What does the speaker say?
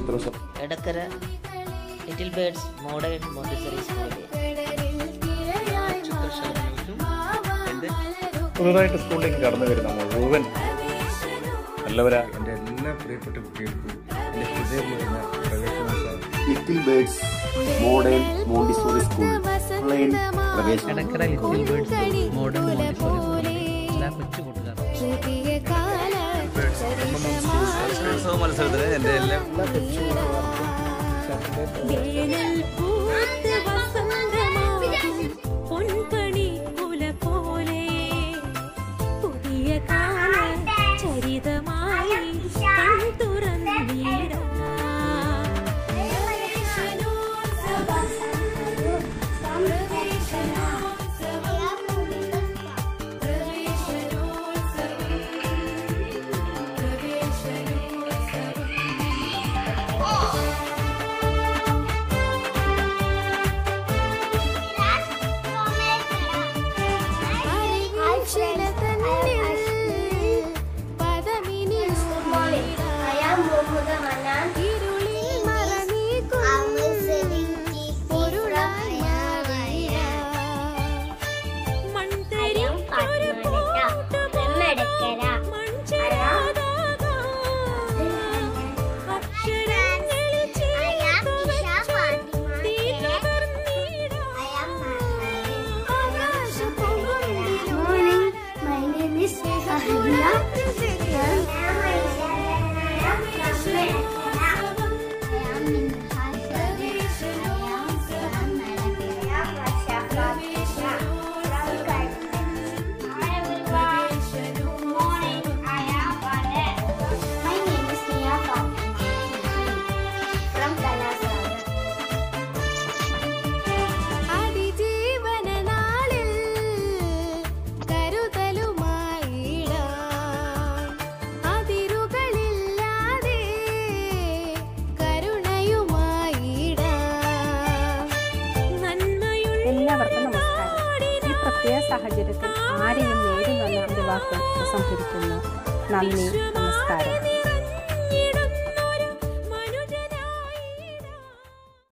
ഇത്ര ദിവസം Edakkara Little Birds Modern Montessori സ്കൂളിൽ പുതുതായിട്ട് സ്കൂളിലേക്ക് കടന്നു വരുന്ന മുഴുവൻ നല്ലവരാ എൻ്റെ എല്ലാ പ്രിയപ്പെട്ട കുട്ടികൾക്കും എൻ്റെ ഹൃദയപൂർവ്വ പ്രവേശനോത്സവം Little Birds Modern Montessori School online പ്രവേശനം Edakkara Little Birds Modern Montessori സ്കൂളിലെ എല്ലാ കൊച്ചു കൂട്ടുകാർക്കും മത്സരത്തിന് എൻ്റെ എല്ലാ വേനൽ പൂത്ത് വസന്തമാകും പൊൻപണി കുല പോലെ പുതിയ കാല ചരിതമായി കൺ തുറന്നിടാം Morning, my name is Ahila. My name is Nia Fatima from Kalasagar. അതിജീവന നാളിൽ കരുതലുമായിടാം അതിരുകളില്ലാതെ കരുണയുമായിടാം നന്മയുള്ള എല്ലാവർക്കും നമസ്കാരം ഈ പ്രത്യേക സാഹചര്യത്തിൽ ആരെയും നേരിൽ വന്ന ഒരു വാക്ക് സംഭരിക്കുന്നു നന്ദി നമസ്കാരം